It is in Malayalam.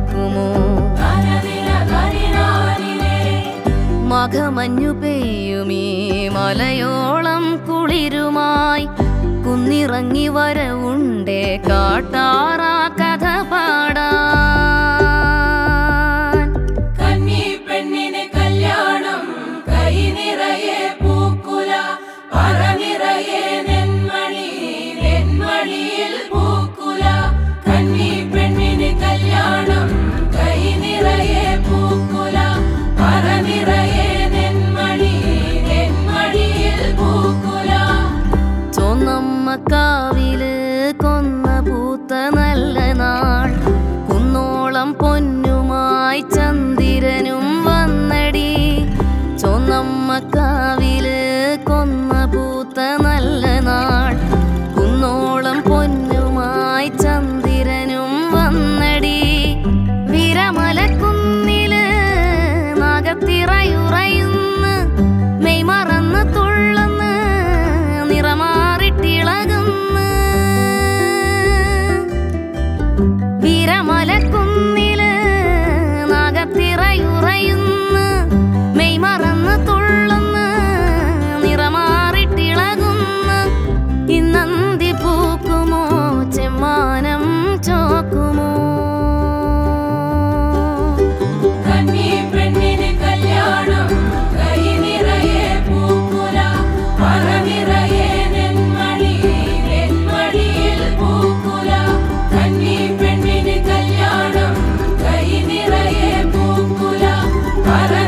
ചോക്കുമോ മഘമഞ്ഞു പെയ്യുമീ മലയോളം കുളിരുമായി കുന്നിറങ്ങി വരവുണ്ടേ കാട്ടാറ കഥ പാടാൻ കന്നി പെണ്ണിന് കല്യാണം കൈ നിറയെ പൂക്കുല പറ നിറയെ നെന്മണി നെന്മണിയിൽ പൂക്കുല കന്നി പെണ്ണിന് കല്യാണം കൈ നിറയെ പൂക്കുല പറ നിറയെ നെന്മണി നെന്മണിയിൽ പൂക്കുല ചൊന്നമ്മ കാവില് കൊന്ന പൂത്ത നല്ല നാൾ കുന്നോളം പൊന്നുമായി ചന്ദിരനും വന്നടി ചൊന്നമ്മ കാവില് കൊന്ന പൂത്ത നല്ല നാൾ കുന്നോളം പൊന്നുമായി ചന്ദിരനും വന്നടി വിരമലക്കുന്നില് നാഗത്തിറയുറയുന്ന് മെയ് മറന്ന് തുള്ളുന്ന് നിറമാറിട്ടിളകുന്ന് വിരമലക്കുന്നില് നാഗത്തിറയുറയുന്ന് മെയ് മറന്ന് തുള്ളുന്ന് നിറമാറിട്ടിളകുന്ന് ഇന്നന്തി പൂക്കുമോ ചെമ്മാനം ചോക്കുമോ കന്നി പെണ്ണിന് കല്യാണം കൈ നിറയെ പൂക്കുല പറ നിറയെ നെന്മണി നെന്മണിയിൽ പൂക്കുല കന്നി പെണ്ണിന് കല്യാണം കൈ നിറയെ പൂക്കുല പറ